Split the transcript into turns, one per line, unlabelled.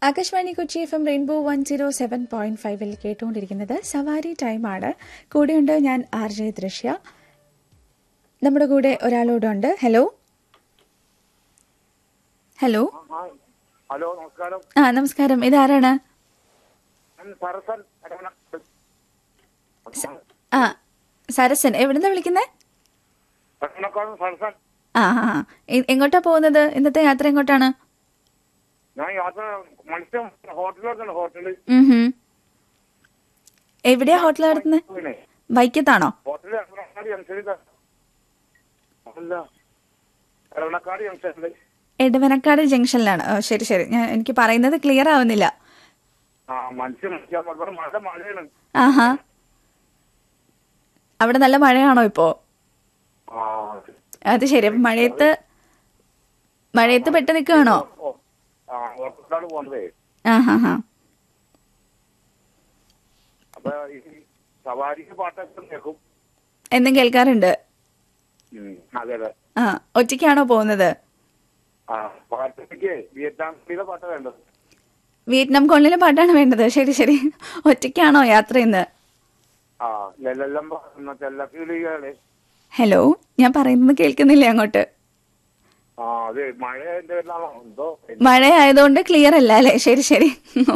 Akashvani Kochi F M rainbow one zero seven point ഫൈവിൽ കേട്ടുകൊണ്ടിരിക്കുന്നത് സവാരി ടൈമാണ് കൂടെയുണ്ട് ഞാൻ ആർ ജെ ദൃശ്യ നമ്മുടെ കൂടെ ഒരാളോടുണ്ട് ഹലോ ഹലോ
ആ, ഹലോ നമസ്കാരം
ആ നമസ്കാരം ഇതാരാണ്
ഞാൻ സരസൻ എടവനക്കാട്.
ആ സരസൻ എവിടുന്നാ വിളിക്കുന്നത്
എടവനക്കാട് സരസൻ
ആ ആ ആ. എ- എങ്ങോട്ടാ പോകുന്നത് ഇന്നത്തെ യാത്ര എങ്ങോട്ടാണ്
ഞാൻ യാത്ര മത്സ്യം ഹോട്ടലിലാണ് ഹോട്ടലിൽ
ഉം ഹും. എവിടെയാ ഹോട്ടൽ നടത്തുന്നത്
പിന്നെ
വൈക്കത്താണോ
ഹോട്ടലിൽ എടവനക്കാട് ജംഗ്ഷനിൽ അല്ല എടവനക്കാട് ജംഗ്ഷനിൽ
എടവനക്കാട് ജംഗ്ഷനിലാണ് ഓ ശരി ശരി ഞാൻ എനിക്ക് പറയുന്നത് ക്ലിയർ ആവുന്നില്ല
ആ മത്സ്യം മത്സ്യം ഇവിടെ മഴ മഴയാണ്
ആഹാ അവിടെ നല്ല മഴയാണോ ഇപ്പോ
ആ
അത് ശരി അപ്പൊ മഴയത്ത് മഴയത്ത് പെട്ട് നിൽക്കുകയാണോ
ഓ, ആ ഹോട്ടലിലാണ് പോകുന്നത്
ആഹാ ഹാ
അപ്പൊ ഈ സവാരിക്ക് പാട്ടൊക്കെ കേൾക്കും
എന്നും കേൾക്കാറുണ്ട്
ഉം, അതെ അതെ
ആ ഒറ്റയ്ക്കാണോ പോകുന്നത്
ആ പാട്ടൊക്കെ വിയറ്റ്നാമിലെ പാട്ട് വേണ്ടത്
വിയറ്റ്നാം കോളനിയിലെ പാട്ടാണ് വേണ്ടത് ശരി ശരി ഒറ്റയ്ക്കാണോ യാത്ര ഇന്ന്
ആ ലല്ലെല്ലാം ചെല്ല കിളികളെ
ഹലോ ഞാൻ പറയുന്നത് കേൾക്കുന്നില്ലേ അങ്ങോട്ട്
ആ അതെ മഴ എന്റെ പേരിലാണോ എന്തോ
മഴ ആയതുകൊണ്ട് ക്ലിയർ അല്ല അല്ലേ ശരി ശരി